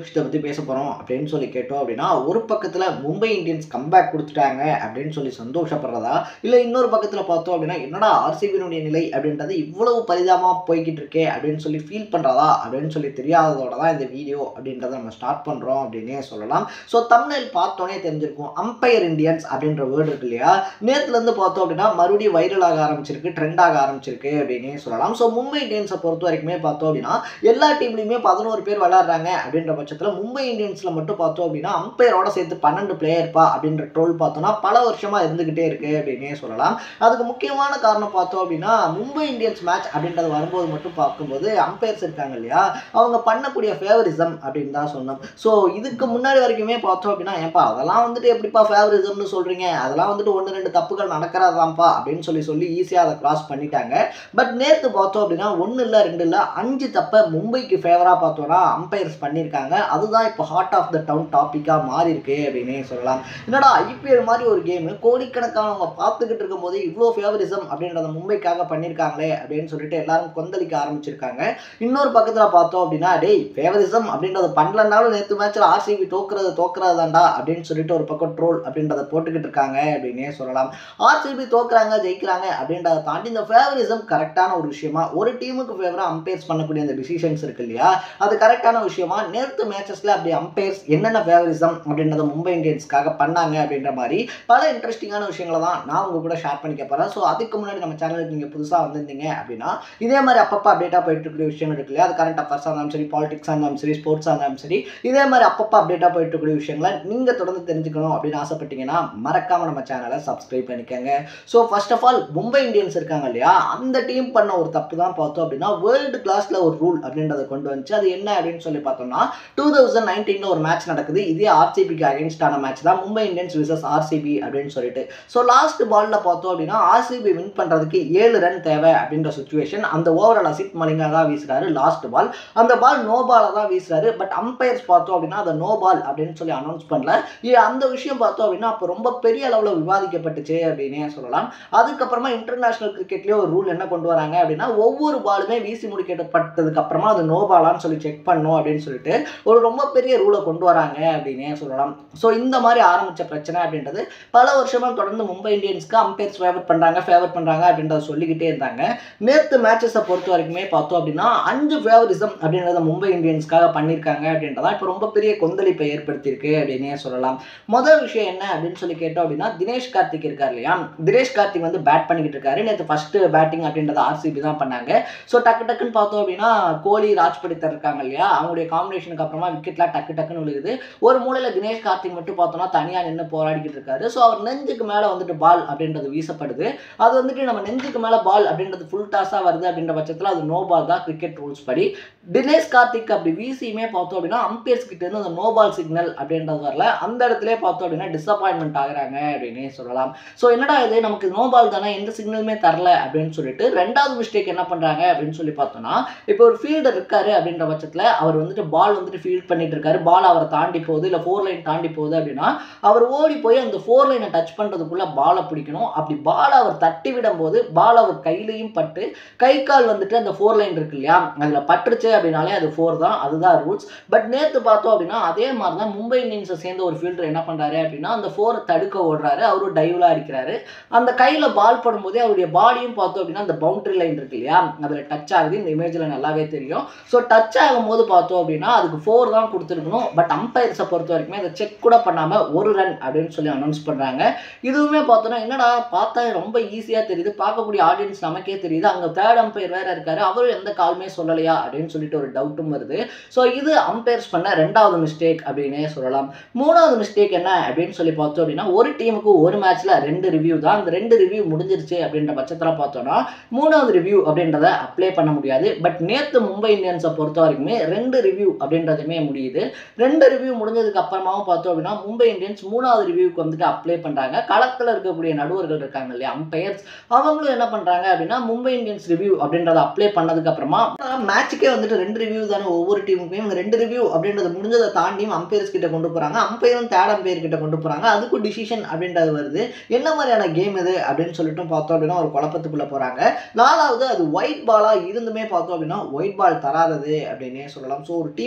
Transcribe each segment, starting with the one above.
விஷயத்தை பற்றி பேச போகிறோம் அப்படின்னு சொல்லி கேட்டோம் அப்படின்னா ஒரு பக்கத்தில் மும்பை இந்தியன்ஸ் கம்பேக் கொடுத்துட்டாங்க அப்படின்னு சொல்லி சந்தோஷப்படுறதா இல்லை இன்னொரு பக்கத்தில் பார்த்தோம் அப்படின்னா என்னடா ஆர்சிபியினுடைய நிலை அப்படின்றது இவ்வளவு பரிதாபமாக போய்கிட்டு இருக்கே அப்படின்னு சொல்லி ஃபீல் பண்ணுறதா அப்படின்னு சொல்லி தெரியாததோட தான் இந்த வீடியோ அப்படின்றத நம்ம ஸ்டார்ட் பண்ணுறோம் அப்படின்னே சொல்லலாம் ஸோ தமிழில் பார்த்தோன்னே தெரிஞ்சிருக்கும் அம்பையர் இந்தியன்ஸ் அப்படின்ற வேர்டு இருக்கு இல்லையா நேற்றுலேருந்து பார்த்தோம் அப்படின்னா மறுபடியும் வைரலாக ஆரம்பிச்சிருக்கு ட்ரெண்டாக ஆரம்பிச்சிருக்கு அப்படின்னே சொல்லலாம் ஸோ மும்பை இந்தியன்ஸை பொறுத்த வரைக்குமே பார்த்தோம் அப்படின்னா எல்லா டீம்லையுமே பதினோரு பேர் விளையாடுறாங்க அப்படின்ற பட்சத்தில் மும்பை இந்தியன்ஸில் மட்டும் பார்த்தோம் அப்படின்னா அம்பையரோட சேர்த்து பன்னெண்டு பிளேயர்ப்பா அப்படின்ற ட்ரோல் பார்த்தோம்னா பல வருஷமாக இருந்துக்கிட்டே இருக்கு அப்படின்னே சொல்லலாம் அதுக்கு முக்கியமான காரணம் பார்த்தோம் அப்படின்னா மும்பை இந்தியன்ஸ் மேட்ச் அப்படின்றது வரும்போது மட்டும் பார்க்கும்போது அம்பையர்ஸ் இருக்காங்க இல்லையா அவங்க பண்ணக்கூடிய ஃபேவரிசம் அப்படின்னு தான் சொன்னோம் ஸோ இதுக்கு முன்னாடி வரைக்குமே பார்த்தோம் அப்படின்னா ஏன்பா அதெல்லாம் வந்துட்டு எப்படிப்பா ஃபேவரிசம்னு சொல்கிறீங்க அதெல்லாம் வந்துட்டு ஒன்று ரெண்டு தப்புகள் நடக்கிறதாம்ப்பா அப்படின்னு சொல்லி சொல்லி ஈஸியாக அதை கிராஸ் பண்ணிட்டாங்க பட் நேற்று பார்த்தோம் அப்படின்னா ஒன்று இல்லை ரெண்டு இல்லை அஞ்சு தப்பை மும்பைக்கு ஃபேவராக பார்த்தோன்னா அம்பையர்ஸ் பண்ணியிருக்காங்க அதுதான் இப்போ ஹார்ட் ஆஃப் த டவுன் டாப்பிக்காக மாறி இருக்கு அப்படின்னே சொல்லலாம் என்னடா ஐபிஎல் மாதிரி ஒரு கேமு கோடிக்கணக்கானவங்க பார்த்துக்கிட்டு இருக்கும்போது இவ்வளோ ஃபேவரிசம் அப்படின்றத மும்பைக்காக பண்ணியிருக்காங்களே அப்படின்னு சொல்லிட்டு எல்லாரும் கொந்தளிக்க ஆரம்பிச்சிருக்காங்க இன்னொரு பக்கத்தில் பார்த்தோம் அப்படின்னா டேய் ஃபேவரிசம் அப்படின்றத பண்ணலனாலும் நேற்று மேட்ச்சில் ஆர்சிபி தோக்குறது தோக்குறது தான்டா அப்படின்னு சொல்லிட்டு ஒரு பக்கம் ட்ரோல் அப்படின்றத போட்டுக்கிட்டு இருக்காங்க அப்படின்னே சொல்லலாம் ஆர்சிபி தோக்குறாங்க ஜெயிக்கிறாங்க அப்படின்றத தாண்டி இந்த ஃபேவரிசம் கரெக்டான ஒரு விஷயமா ஒரு டீமுக்கு ஃபேவராக அம்பையர்ஸ் பண்ணக்கூடிய அந்த டிசிஷன்ஸ் இருக்கு இல்லையா அது கரெக்டான விஷயமா நேற்று மேட்சஸில் அப்படி அம்பையர்ஸ் என்னென்ன ஃபேவரிசம் அப்படின்றத மும்பை இந்தியன்ஸ்க்காக பண்ணாங்க அப்படின்ற மாதிரி பல இன்ட்ரெஸ்டிங்கான விஷயங்களை தான் நான் உங்க கூட ஷேர் பண்ணிக்க போகிறேன் ஸோ அதுக்கு முன்னாடி நம்ம சேனலுக்கு நீங்கள் புதுசாக வந்திருந்தீங்க அப்படின்னா இதே மாதிரி அப்பப்போ அப்டேட்டாக போயிட்டு இருக்கிற விஷயம் இருக்கு இல்லையா அது கரண்ட் அஃபேர்ஸாக இருந்தாலும் சரி பாலிடிக்ஸாக இருந்தாலும் சரி ஸ்போர்ட்ஸாக இருந்தாலும் சரி இதே மாதிரி அப்பப்போ அப்டேட்டாக போயிட்டு இருக்கிற விஷயங்களை நீங்கள் தொடர்ந்து தெரிஞ்சுக்கணும் அப்படின்னு ஆசைப்பட்டீங்கன்னா மறக்காம நம்ம சேனலை சப்ஸ்கிரைப் பண்ணிக்கோங்க so first of all Mumbai Indians இருக்காங்க இல்லையா அந்த டீம் பண்ண ஒரு தப்பு தான் பார்த்தோம் அப்படின்னா வேர்ல்டு கிளாஸில் ஒரு ரூல் அப்படின்றத கொண்டு வந்துச்சு அது என்ன அப்படின்னு சொல்லி பார்த்தோம்னா டூ தௌசண்ட் நைன்டீனில் ஒரு மேட்ச் நடக்குது இதே ஆர்சிபிக்கு அகேன்ஸ்டான மேட்ச் தான் மும்பை இந்தியன்ஸ் விசஸ் ஆர்சிபி அப்படின்னு சொல்லிட்டு ஸோ லாஸ்ட் பாலில் பார்த்தோம் அப்படின்னா ஆர்சிபி வின் பண்ணுறதுக்கு ஏழு ரன் தேவை அப்படின்ற சுச்சுவேஷன் அந்த ஓவரால் அசித் மலிங்கா தான் வீசுறாரு லாஸ்ட் பால் அந்த பால் நோ பாலாக தான் வீசுறாரு பட் அம்பையர்ஸ் பார்த்தோம் அப்படின்னா அதை நோ பால் அப்படின்னு சொல்லி அனௌன்ஸ் பண்ணல ஏ அந்த விஷயம் பார்த்தோம் அப்படின்னா அப்போ ரொம்ப பெரிய அளவில் விவாதிக்கப்பட்டுச்சு அப்படின்னே சொல்லலாம் அதுக்கப்புறமா இன்டர்நேஷனல் கிரிக்கெட்லேயே ஒரு ரூல் என்ன கொண்டு வராங்க அப்படின்னா ஒவ்வொரு பாலுமே வீசி முடிக்கப்பட்டதுக்கு அப்புறமா அது நோ பாலான்னு சொல்லி செக் பண்ணும் அப்படின்னு சொல்லிட்டு ஒரு ரொம்ப பெரிய ரூலை கொண்டு வராங்க அப்படின்னே சொல்லலாம் ஸோ இந்த மாதிரி ஆரம்பித்த பிரச்சனை அப்படின்றது பல வருஷமாக தொடர்ந்து மும்பை இந்தியன்ஸ்க்கு அம்பையர்ஸ் ஃபேவர் பண்ணுறாங்க ஃபேவர் பண்ணுறாங்க அப்படின்றத சொல்லிக்கிட்டே இருந்தாங்க நேற்று மேட்சஸை பொறுத்த வரைக்குமே பார்த்தோம் அப்படின்னா அஞ்சு ஃபேவரிசம் அப்படின்றத மும்பை இந்தியன்ஸ்க்காக பண்ணியிருக்காங்க அப்படின்றதா இப்போ ரொம்ப பெரிய கொந்தளிப்பை ஏற்படுத்தியிருக்கு அப்படின்னே சொல்லலாம் முதல் விஷயம் என்ன அப்படின்னு சொல்லி கேட்டோம் அப்படின்னா தினேஷ் கார்த்திக் இருக்கார் இல்லையா தினேஷ் கார்த்திக் வந்து பேட் பண்ணிக்கிட்டு இருக்காரு நேற்று ஃபர்ஸ்ட் பேட்டிங் அப்படின்றத ஆர்சிபி தான் பண்ணாங்க ஸோ டக்கு டக்குன்னு பார்த்தோம் அப்படின்னா கோலி ராஜ் படித்தர் இருக்காங்க இல்லையா அவங்களுடைய காம்பினேஷனுக்கு அப்புறமா விக்கெட்லாம் டக்கு டக்குன்னு விழுகுது ஒரு மூலையில் தினேஷ் கார்த்திக் மட்டும் பார்த்தோம்னா தனியாக நின்று போராடிக்கிட்டு இருக்காரு ஸோ அவர் நெஞ்சுக்கு மேலே வந்துட்டு பால் அப்படின்றது வீசப்படுது அது வந்துட்டு நம்ம நெஞ்சுக்கு மேலே பால் அப்படின்றது ஃபுல் டாஸாக வருது அப்படின்ற பட்சத்தில் அது நோ பால் தான் கிரிக்கெட் ரூல்ஸ் படி தினேஷ் கார்த்திக் அப்படி வீசியுமே பார்த்தோம் அப்படின்னா அம்பையர்ஸ் கிட்ட இருந்து அந்த நோ பால் சிக்னல் அப்படின்றது வரல அந்த இடத்துல பார்த்தோம் அப்படின்னா டிசப்பாயின்மெண்ட் ஆகுறாங்க அப்படின்னே சொல்லலாம் ஸோ என்னடா இது நமக்கு நோ பால் தானே எந்த சிக்னலுமே தரல அப்படின்னு சொல்லிட்டு ரெண்டாவது மிஸ்டேக் என்ன பண்ணுறாங்க அப்படின்னு சொல்லி பார்த்தோம்னா இப்போ ஒரு ஃபீல்டர் இருக்காரு அப்படின்ற பட்சத்தில் அவர் வந்துட்டு பால் வந்துட்டு ஃபீல்ட் பண்ணிட்டு இருக்காரு பால் அவரை தாண்டி போகுது இல்லை ஃபோர் லைன் தாண்டி போகுது அப்படின்னா அவர் ஓடி போய் அந்த ஃபோர் லைனை டச் பண்ணுறதுக்குள்ள பாலை பிடிக்கணும் அப்படி பால் அவர் தட்டி விடும்போது பால் அவர் கையிலையும் பட்டு கை கால் வந்துட்டு அந்த ஃபோர் லைன் இருக்கு இல்லையா அதில் பட்டுருச்சு அப்படின்னாலே அது ஃபோர் தான் அதுதான் ரூல்ஸ் பட் நேற்று பார்த்தோம் அப்படின்னா அதே மாதிரி தான் மும்பை இந்தியன்ஸை சேர்ந்த ஒரு ஃபீல்டர் என்ன பண்ணுறாரு அப்படின்னா அந்த ஃபோரை தடுக்க ஓடுறாரு அவரும் டைவ்லாக அடிக்கிறாரு அந்த கையில் பால் படும்போதே அவருடைய பாடியும் பார்த்தோம் அப்படின்னா அந்த பவுண்டரி லைன் இருக்கு இல்லையா அதில் டச் ஆகுது இந்த இமேஜில் நல்லாவே தெரியும் ஸோ டச் ஆகும்போது பார்த்தோம் அப்படின்னா அதுக்கு ஃபோர் தான் கொடுத்துருக்கணும் பட் அம்பையர்ஸை பொறுத்த வரைக்குமே அதை செக் கூட பண்ணாமல் ஒரு ரன் அப்படின்னு சொல்லி அனௌன்ஸ் பண்ணுறாங்க இதுவுமே பார்த்தோன்னா என்னடா பார்த்தா ரொம்ப ஈஸியாக தெரியுது பார்க்கக்கூடிய ஆடியன்ஸ் நமக்கே தெரியுது அங்கே தேர்ட் அம்பையர் வேற இருக்காரு அவரும் எந்த காலுமே சொல்லலையா அப்படின்னு சொல்லிட்டு ஒரு டவுட்டும் வருது ஸோ இது அம்பையர்ஸ் பண்ண ரெண்டாவது மிஸ்டேக் அப்படின்னே சொல்லலாம் மூணாவது மிஸ்டேக் என்ன அப்படின்னு சொல்லி பார்த்தோம் அப்படின்னா ஒரு டீமுக்கு ஒரு மேட்ச்ல ரெண்டு ரிவ்யூ தான் அந்த ரெண்டு ரிவ்யூ முடிஞ்சிருச்சு அப்படின்ற பட்சத்தில் பார்த்தோம்னா மூணாவது ரிவ்யூ அப்படின்றத அப்ளை பண்ண முடியாது பட் நேற்று மும்பை இந்தியன்ஸை பொறுத்த வரைக்குமே ரெண்டு ரிவ்யூ அப்படின்றதுமே முடியுது ரெண்டு ரிவ்யூ முடிஞ்சதுக்கு அப்புறமாவும் பார்த்தோம் அப்படின்னா மும்பை இந்தியன்ஸ் மூணாவது ரிவ்யூக்கு வந்துட்டு அப்ளை பண்ணுறாங்க களத்தில் இருக்கக்கூடிய நடுவர்கள் இருக்காங்க இல்லையா அம்பையர்ஸ் அவங்களும் என்ன பண்ணுறாங்க அப்படின்னா மும்பை இந்தியன்ஸ் ரிவ்யூ அப்படின்றத அப்ளை பண்ணதுக்கு அப்புறமா மேட்சுக்கே வந்துட்டு ரெண்டு ரிவ்யூ தானே ஒவ்வொரு டீமுக்குமே இவங்க ரெண்டு ரிவ்யூ அப்படின்றத முடிஞ்சதை தாண்டியும் அம்பையர்ஸ் கிட்ட கொண்டு போகிறாங்க அம்பையரும் தேர்ட் அம்பையர் கிட்ட கொண்டு போகிறாங்க அதுக்கும் டிசிஷன் அப்படின்றது வருது என்ன மாதிரியான கேம் இது அப்படின்னு சொல்லிட்டு பார்த்தோம் அப்படின்னா ஒரு குழப்பத்துக்குள்ளே போகிறாங்க நாலாவது அது ஒயிட் பாலாக இருந்துமே பார்த்தோம் அப்படின்னா ஒயிட் பால் தராதது அப்படின்னே சொல்லலாம் ஸோ ஒரு டீம் வந்துட்டு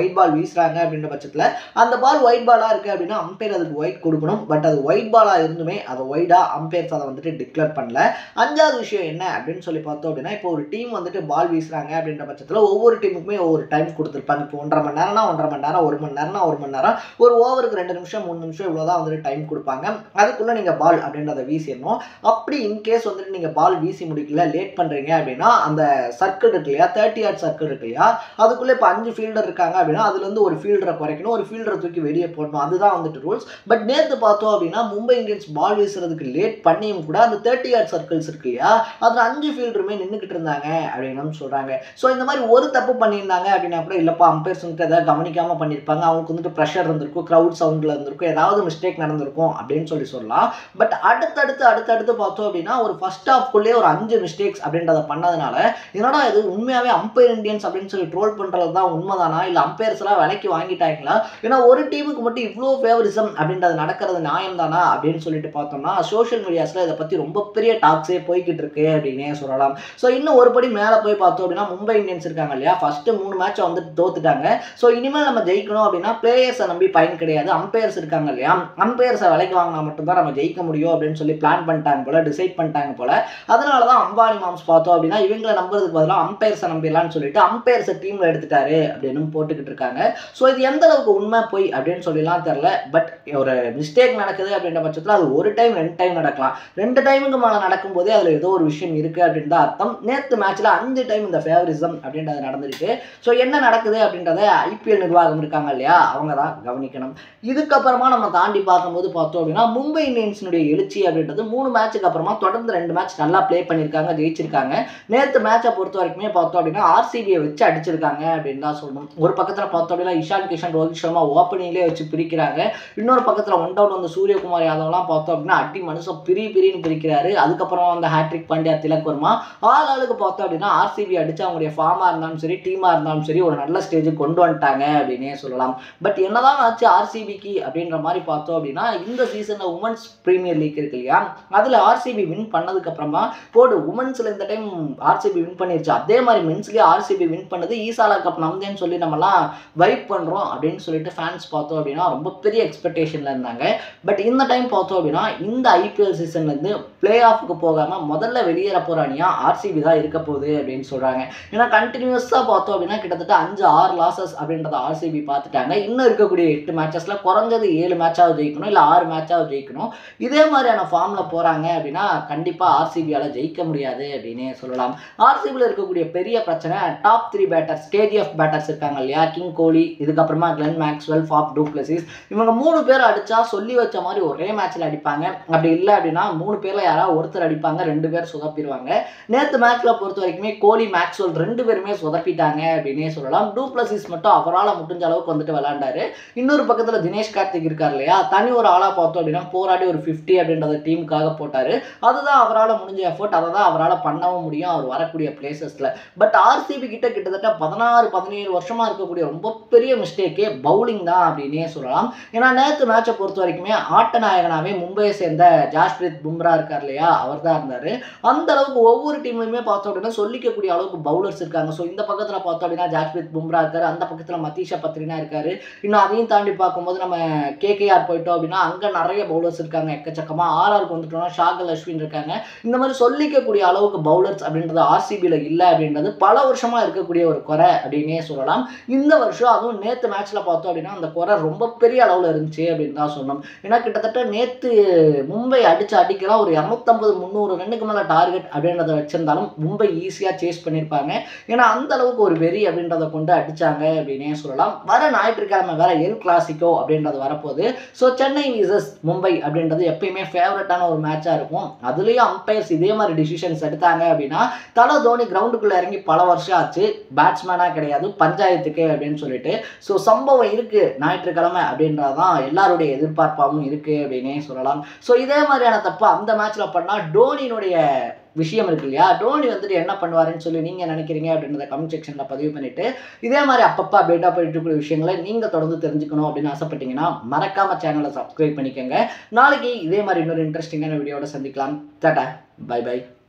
ஒயிட் பால் வீசுறாங்க அப்படின்ற பட்சத்தில் அந்த பால் ஒயிட் பாலாக இருக்குது அப்படின்னா அம்பையர் அதுக்கு ஒயிட் கொடுக்கணும் பட் அது ஒயிட் பாலாக இருந்துமே அதை ஒயிடாக அம்பையர்ஸ் அதை வந்துட்டு டிக்ளேர் பண்ணல அஞ்சாவது விஷயம் என்ன அப்படின்னு சொல்லி பார்த்தோம் அப்படின்னா இப்போ ஒரு டீம் வந்துட்டு பால் வீசுறாங்க அப்படின்ற பட்சத்தில் ஒவ்வொரு டீமுக்குமே ஒவ்வொரு டைம் கொடுத்துருப்பாங்க இப்போ ஒன்றரை மணி நேரம்னா ஒன்றரை மணி நேரம் ஒரு மணி நேரம்னா ஒரு மணி நேரம் ஒரு ஓவருக்கு ரெண்டு நிமிஷம் மூணு நிமிஷம் இவ்வளோ தான் வந்துட்டு டைம் கொடுப்பாங்க அதுக்குள்ளே நீங்கள் பால் அப்படின்றத வீசிடணும் அப்படி இன்கேஸ் வந்துட்டு நீங்கள் பால் வீசி முடிக்கல லேட் பண்ணுறீங்க அப்படின்னா அந்த சர்க்கிள் இருக்கு இல்லையா தேர்ட்டி ஆர்ட் சர்க்கிள் இருக்கு இல்லையா அதுக்குள்ளே இப்போ அஞ்சு ஃபீல்டர் இருக்காங்க அப்படின்னா அதுலேருந்து ஒரு ஃபீல்டரை குறைக்கணும் ஒரு ஃபீல்டரை தூக்கி வெளியே போடணும் அதுதான் வந்துட்டு ரூல்ஸ் பட் நேற்று பார்த்தோம் அப்படின்னா மும்பை இந்தியன்ஸ் பால் வீசுறதுக்கு லேட் பண்ணியும் கூட அந்த தேர்ட்டி ஆர்ட் சர்க்கிள்ஸ் இருக்கு இல்லையா அதில் அஞ்சு ஃபீல்டருமே நின்றுக்கிட்டு இருந்தாங்க அப்படின்னு சொல்கிறாங்க ஸோ இந்த மாதிரி ஒரு தப்பு பண்ணியிருந்தாங்க அப்படின்னா கூட இல்லைப்பா அம்பையர்ஸ் வந்துட்டு எதாவது கவனிக்காமல் பண்ணியிருப்பாங்க அவங்களுக்கு வந்துட்டு ப்ரெஷர் இருந்திருக்கும் க்ரௌட் சவுண்டில் இருந்திருக்கும் ஏதாவது மிஸ்டேக் நடந்திருக்கும் அப்படின்னு சொல்லி சொல்லலாம் பட் அடுத்தடுத்து அடுத்தடுத்து பார்த்தோம் அப்படின்னா ஒரு ஃபர்ஸ்ட் ஹாஃப்குள்ளேயே ஒரு அஞ்சு மிஸ்டேக்ஸ் அப்படின்றத பண்ணதுனால என்னடா இது உண்மையாகவே அம்பையர் இந்தியன்ஸ் அப்படின்னு சொல்லி ட்ரோல் பண்ணுறது தான் உண்மைதானா இல்லை அம்பையர்ஸ் எல்லாம் விலைக்கு வாங்கிட்டாங்களா ஏன்னா ஒரு டீமுக்கு மட்டும் இவ்வளோ ஃபேவரிசம் அப்படின்றது நடக்கிறது நியாயம் தானா அப்படின்னு சொல்லிட்டு பார்த்தோம்னா சோஷியல் மீடியாஸில் இதை பற்றி ரொம்ப பெரிய டாக்ஸே போய்கிட்டு இருக்கு அப்படின்னே சொல்லலாம் ஸோ இன்னும் ஒரு படி மேலே போய் பார்த்தோம் அப்படின்னா மும்பை இந்தியன்ஸ் இருக்காங்க இல்லையா ஃபஸ்ட்டு மூணு மேட்சை வந்து தோத்துட்டாங்க ஸோ இனிமேல் நம்ம ஜெயிக்கணும் அப்படின்னா பிளேயர்ஸை நம்பி பயன் கிடையாது அம்பையர்ஸ் இருக்காங்க இல்லையா அம்பையர்ஸை விலைக்கு வாங்கினா மட்டும்தான் நம்ம ஜெயிக்க முடியும் அப்படின்னு சொல்லி பிளான் பண்ணிட்டாங்க போல டிசைட் பண்ணிட்டாங்க போல அதனால தான் அம்பானி மாம்ஸ் பார்த்தோம் அப்படின்னா இவங்களை நம்புறதுக்கு பதிலாக அம்பையர்ஸை நம்பிடலாம்னு சொல்லிட்டு அம்பையர்ஸை டீமில் எடுத்துட்டாரு அப்படின்னு போட்டுக்கிட்டு இருக்காங்க ஸோ இது எந்த அளவுக்கு உண்மை போய் அப்படின்னு சொல்லிலாம் தெரில பட் ஒரு மிஸ்டேக் நடக்குது அப்படின்ற பட்சத்தில் அது ஒரு டைம் ரெண்டு டைம் நடக்கலாம் ரெண்டு டைமுக்கு மேலே நடக்கும்போதே அதில் ஏதோ ஒரு விஷயம் இருக்குது அப்படின்னு தான் அர்த்தம் நேற்று மேட்ச்சில் அஞ்சு டைம் இந்த ஃபேவரிசம் அப்படின்றது நடந்திருக்கு ஸோ என்ன நடக்குது அப்படின்றத ஐபிஎல் நிர்வாகம் இருக்காங்க இல்லையா அவங்க தான் கவனிக்கணும் இதுக்கப்புறமா நம்ம தாண்டி பார்க்கும்போது பார்த்தோம் அப்படின்னா மும்பை இந்தியன்ஸினுடைய எழுச்சி அப்படின்றது மூணு மேட்ச்சுக்கு அப்புறமா தொடர்ந்து ரெண்டு மேட்ச் நல்லா ப்ளே பண்ணியிருக்காங்க ஜெயிச்சிருக்காங்க நேற்று மேட்சை பொறுத்த வரைக்குமே பார்த்தோம் அப்படின்னா ஆர்சிபியை வச்சு அடிச்சிருக்காங்க அப்படின்னு தான் சொல்லணும் ஒரு பக்கத்தில் பார்த்தோம் அப்படின்னா இஷான் கிஷன் ரோஹித் சர்மா ஓப்பனிங்லேயே வச்சு பிரிக்கிறாங்க இன்னொரு பக்கத்தில் ஒன் டவுன் வந்து சூரியகுமார் யாதவ்லாம் பார்த்தோம் அப்படின்னா அடி மனுஷன் பிரி பிரின்னு பிரிக்கிறாரு அதுக்கப்புறம் அந்த ஹேட்ரிக் பாண்டியா திலக் வர்மா ஆள் ஆளுக்கு பார்த்தோம் அப்படின்னா ஆர்சிபி அடிச்சு அவங்களுடைய ஃபார்மாக இருந்தாலும் சரி டீமாக இருந்தாலும் சரி ஒரு நல்ல ஸ்டேஜுக்கு கொண்டு வந்துட்டாங்க அப்படின்னே சொல்லலாம் பட் என்னதான் ஆச்சு ஆர்சிபிக்கு அப்படின்ற மாதிரி பார்த்தோம் அப்படின்னா இந்த சீசனில் உமன்ஸ் பிரீமியர் லீக் இருக்கு இல்லையா அதில் ஆர்சிபி வின் பண்ணதுக்கு அப்புறமா போடு உமன்ஸில் இந்த டைம் ஆர்சிபி வின் பண்ணிருச்சு அதே மாதிரி மென்ஸ்லேயே ஆர்சிபி வின் பண்ணது ஈசாலா கப் நம்தேன்னு சொல்லி நம்மலாம் வைப் பண்ணுறோம் அப்படின்னு சொல்லிட்டு ஃபேன்ஸ் பார்த்தோம் அப்படின்னா ரொம்ப பெரிய எக்ஸ்பெக்டேஷனில் இருந்தாங்க பட் இந்த டைம் பார்த்தோம் அப்படின்னா இந்த ஐபிஎல் சீசன்லேருந்து பிளே ஆஃபுக்கு போகாமல் முதல்ல வெளியேற போகிற அணியாக ஆர்சிபி தான் இருக்க போகுது அப்படின்னு சொல்கிறாங்க ஏன்னா கண்டினியூஸாக பார்த்தோம் அப்படின்னா கிட்டத்தட்ட அஞ்சு ஆறு லாசஸ் அப்படின்றத ஆர்சிபி பார்த்துட்டாங்க இன்னும் இருக்கக்கூடிய எட்டு மேட்சஸில் குறைஞ்சது ஏழு மேட்சாவது ஜெயிக்கணும் இல்லை ஆறு மேட்சாவது ஜெயிக்கணும் இதே மாதிரியான ஃபார்மில் போகிறாங்க அப்படின்னா கண்டிப்பாக ஆர்சிபியால் ஜெயிக்க முடியாது அப்படின்னே சொல்லலாம் ஆர்சிபியில் இருக்கக்கூடிய பெரிய பிரச்சனை top three batters KGF batters இருக்காங்க இல்லையா கிங் கோலி இதுக்கப்புறமா கிளென் மேக்ஸ்வெல் ஃபாப் டூப்ளசிஸ் இவங்க மூணு பேர் அடிச்சா சொல்லி வச்ச மாதிரி ஒரே மேட்ச்ல அடிப்பாங்க அப்படி இல்லை அப்படின்னா மூணு பேர்ல யாராவது ஒருத்தர் அடிப்பாங்க ரெண்டு பேர் சொதப்பிடுவாங்க நேற்று மேட்ச்ல பொறுத்த வரைக்குமே கோலி மேக்ஸ்வெல் ரெண்டு பேருமே சொதப்பிட்டாங்க அப்படின்னே சொல்லலாம் டூப்ளசிஸ் மட்டும் அவரால் முடிஞ்ச அளவுக்கு வந்துட்டு விளாண்டாரு இன்னொரு பக்கத்துல தினேஷ் கார்த்திக் இருக்கார் இல்லையா தனி ஒரு ஆளா பார்த்தோம் அப்படின்னா போராடி ஒரு ஃபிஃப்டி அப்படின்றத டீமுக்காக போட்டாரு அதுதான் அவரால் முடிஞ்ச எஃபோர்ட் அதை தான் அவரால் பண்ணவும் முடியும் அவர் வரக்கூடிய பிளேசஸ்ல பட் ஆர்சிபி கிட்ட கிட்டத்தட்ட பதினாறு பதினேழு வருஷமா இருக்கக்கூடிய ரொம்ப பெரிய மிஸ்டேக்கே பவுலிங் தான் அப்படின்னே சொல்லலாம் ஏன்னா நேற்று மேட்சை பொறுத்த வரைக்குமே ஆட்ட நாயகனாவே மும்பையை சேர்ந்த ஜாஸ்பிரித் பும்ரா இருக்கார் இல்லையா அவர் தான் இருந்தார் அந்த அளவுக்கு ஒவ்வொரு டீம்லையுமே பார்த்தோம் அப்படின்னா சொல்லிக்கக்கூடிய அளவுக்கு பவுலர்ஸ் இருக்காங்க ஸோ இந்த பக்கத்தில் பார்த்தோம் அப்படின்னா ஜாஸ்பிரித் பும்ரா இருக்காரு அந்த பக்கத்தில் மதீஷா பத்ரினா இருக்காரு இன்னும் அதையும் தாண்டி பார்க்கும்போது நம்ம கேகேஆர் போயிட்டோம் அப்படின்னா அங்கே நிறைய பவுலர்ஸ் இருக்காங்க எக்கச்சக்கமாக ஆர்ஆருக்கு வந்துட்டோம்னா ஷாகல் அஸ்வின் இருக்காங்க இந்த மாதிரி சொல்லிக்கக்கூடிய அளவுக்கு பவுலர்ஸ் அப்படின்றது ஆர்சிபியில் இல்லை அப்படின்றது பல வருஷமா இருக்கக்கூடிய ஒரு குறை அப்படின்னே சொல்லலாம் இந்த வருஷம் அதுவும் நேற்று மேட்ச்சில் பார்த்தோம் அப்படின்னா அந்த குறை ரொம்ப பெரிய அளவில் இருந்துச்சு அப்படின்னு தான் சொன்னோம் ஏன்னா கிட்டத்தட்ட நேற்று மும்பை அடிச்சு அடிக்கலாம் ஒரு இரநூத்தம்பது முந்நூறு ரன்னுக்கு மேலே டார்கெட் அப்படின்றத வச்சிருந்தாலும் மும்பை ஈஸியாக சேஸ் பண்ணியிருப்பாங்க ஏன்னா அந்த அளவுக்கு ஒரு வெறி அப்படின்றத கொண்டு அடிச்சாங்க அப்படின்னே சொல்லலாம் வர ஞாயிற்றுக்கிழமை வேற எல் கிளாசிக்கோ அப்படின்றது வரப்போகுது ஸோ சென்னை விசஸ் மும்பை அப்படின்றது எப்பயுமே ஃபேவரட்டான ஒரு மேட்சாக இருக்கும் அதுலேயும் அம்பையர்ஸ் இதே மாதிரி டிசிஷன்ஸ் எடுத்தாங்க அப்படின்னா தலை தோனி கிரவுண்டுக்குள்ளே இறங்கி பல வருஷம் ஆச்சு பேட்ஸ்மேனாக கிடையாது பஞ்சாயத்துக்கு அப்படின்னு சொல்லிட்டு ஸோ சம்பவம் இருக்குது ஞாயிற்றுக்கிழமை அப்படின்றது தான் எல்லாருடைய எதிர்பார்ப்பாகவும் இருக்குது அப்படின்னே சொல்லலாம் ஸோ இதே மாதிரியான தப்பு அந்த மேட்ச்சில் பண்ணால் டோனியினுடைய விஷயம் இருக்கு இல்லையா டோனி வந்துட்டு என்ன பண்ணுவாருன்னு சொல்லி நீங்கள் நினைக்கிறீங்க அப்படின்றத கமெண்ட் செக்ஷனில் பதிவு பண்ணிவிட்டு இதே மாதிரி அப்பப்போ அப்டேட்டாக போயிட்டு இருக்கிற விஷயங்களை நீங்கள் தொடர்ந்து தெரிஞ்சுக்கணும் அப்படின்னு ஆசைப்பட்டீங்கன்னா மறக்காம சேனலை சப்ஸ்கிரைப் பண்ணிக்கோங்க நாளைக்கு இதே மாதிரி இன்னொரு இன்ட்ரெஸ்டிங்கான வீடியோட சந்திக்கலாம் டாட்டா பை பை